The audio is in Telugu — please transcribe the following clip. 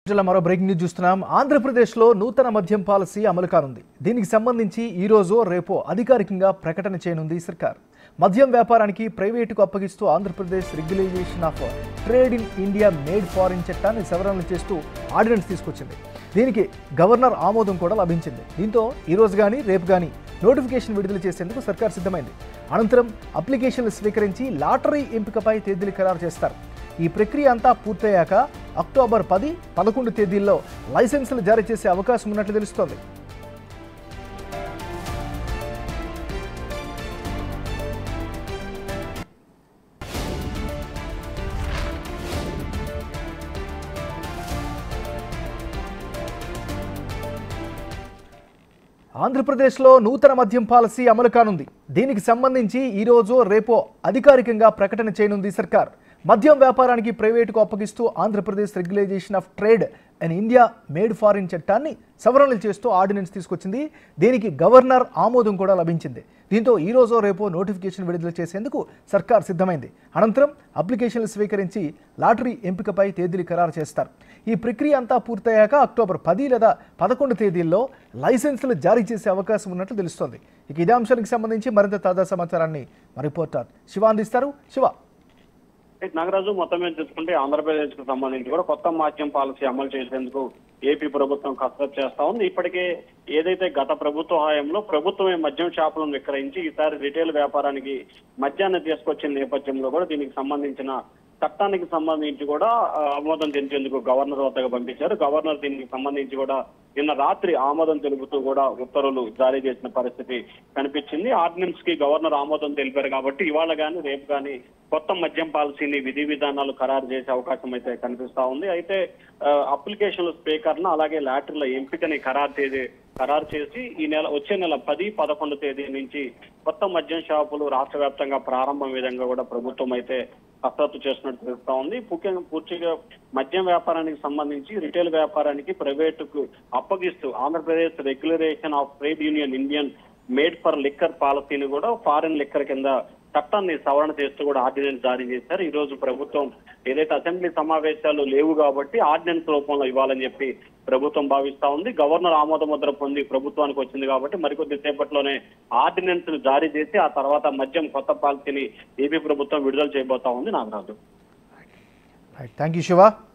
జిల్లా మరో బ్రేకింగ్ న్యూస్ చూస్తున్నాం ఆంధ్రప్రదేశ్లో నూతన మద్యం పాలసీ అమలు కానుంది దీనికి సంబంధించి ఈ రోజు రేపో అధికారికంగా ప్రకటన చేయనుంది సర్కార్ మద్యం వ్యాపారానికి ప్రైవేటుకు అప్పగిస్తూ Andhra Pradesh regulation of trade in India made foreign చట్టాన్ని సవరణలు చేస్తూ ఆర్డినెన్స్ తీసుకొచ్చింది దీనికి గవర్నర్ ఆమోదం కూడా లభించింది దీంతో ఈ రోజు కానీ రేపు కానీ నోటిఫికేషన్ విడుదల చేసేందుకు సర్కార్ సిద్ధమైంది అనంతరం అప్లికేషన్లు స్వీకరించి లాటరీ ఎంపికపై తేదీలు ఖరారు చేస్తారు ఈ ప్రక్రియ అంతా పూర్తయ్యాక అక్టోబర్ పది పదకొండు తేదీల్లో లైసెన్సులు జారీ చేసే అవకాశం ఉన్నట్లు తెలుస్తోంది ఆంధ్రప్రదేశ్లో నూతన మద్యం పాలసీ అమలు కానుంది దీనికి సంబంధించి ఈ రోజు రేపో అధికారికంగా ప్రకటన చేయనుంది సర్కార్ మద్యం వ్యాపారానికి ప్రైవేటుకు అప్పగిస్తూ Andhra Pradesh regulation of trade and India made foreign చట్టాన్ని సవరణలు చేస్తూ ఆర్డినెన్స్ తీసుకొచ్చింది దీనికి గవర్నర్ ఆమోదం కూడా లభించింది దీంతో ఈ రోజు రేపో నోటిఫికేషన్ విడుదల చేసేందుకు సర్కార్ సిద్ధమైంది అనంతరం అప్లికేషన్లు స్వీకరించి లాటరీ ఎంపికపై తేదీలు ఖరారు చేస్తారు ఈ ప్రక్రియ అంతా పూర్తయ్యాక అక్టోబర్ పది లేదా పదకొండు తేదీల్లో లైసెన్సులు జారీ చేసే అవకాశం ఉన్నట్లు తెలుస్తోంది ఇక ఇదే అంశానికి సంబంధించి మరింత తాజా సమాచారాన్ని మా రిపోర్టర్ శివ అందిస్తారు శివ అయితే నాగరాజు మొత్తం మీద చూసుకుంటే ఆంధ్రప్రదేశ్ కు సంబంధించి కూడా కొత్త మద్యం పాలసీ అమలు చేసేందుకు ఏపీ ప్రభుత్వం కసరత్తు చేస్తా ఉంది ఇప్పటికే ఏదైతే గత ప్రభుత్వ హయాంలో ప్రభుత్వమే మద్యం షాపులను విక్రయించి ఈసారి రిటైల్ వ్యాపారానికి మద్యాన్ని తీసుకొచ్చిన నేపథ్యంలో కూడా దీనికి సంబంధించిన చట్టానికి సంబంధించి కూడా ఆ, ఆమోదం తెలిపేందుకు గవర్నర్ వద్దకు పంపించారు గవర్నర్ దీనికి సంబంధించి కూడా నిన్న రాత్రి ఆమోదం తెలుపుతూ కూడా ఉత్తర్వులు జారీ చేసిన పరిస్థితి కనిపించింది ఆర్డినెన్స్ కి గవర్నర్ ఆమోదం తెలిపారు కాబట్టి ఇవాళ గానీ రేపు గానీ కొత్త మద్యం పాలసీని విధి విధానాలు ఖరారు చేసే అవకాశం అయితే కనిపిస్తా ఉంది అయితే ఆ, అప్లికేషన్ల స్పీకర్ ను అలాగే లాటరీల ఎంపికని ఖరారు చేసి ఖరారు చేసి ఈ నెల వచ్చే నెల పది పదకొండు తేదీ నుంచి కొత్త మద్యం షాపులు రాష్ట్ర వ్యాప్తంగా ప్రారంభం విధంగా కూడా ప్రభుత్వం అయితే కసరత్తు చేస్తున్నట్టు తెలుస్తా ఉంది ముఖ్యంగా పూర్తిగా మద్యం వ్యాపారానికి సంబంధించి రిటైల్ వ్యాపారానికి ప్రైవేటుకు అప్పగిస్తూ Andhra Pradesh regulation of trade union Indian made for liquor పాలసీని కూడా ఫారెన్ లిక్కర్ కింద చట్టాన్ని సవరణ చేస్తూ కూడా ఆర్డినెన్స్ జారీ చేశారు ఈ రోజు ప్రభుత్వం ఏదైతే అసెంబ్లీ సమావేశాలు లేవు కాబట్టి ఆర్డినెన్స్ రూపంలో ఇవ్వాలని చెప్పి ప్రభుత్వం భావిస్తా ఉంది గవర్నర్ ఆమోద ముద్ర పొంది ప్రభుత్వానికి వచ్చింది కాబట్టి మరికొద్ది సేపట్లోనే ఆర్డినెన్స్ ను జారీ చేసి ఆ తర్వాత మద్యం కొత్త పాలసీని ఏపీ ప్రభుత్వం విడుదల చేయబోతా ఉంది నాగరాజు థ్యాంక్ యూ శివ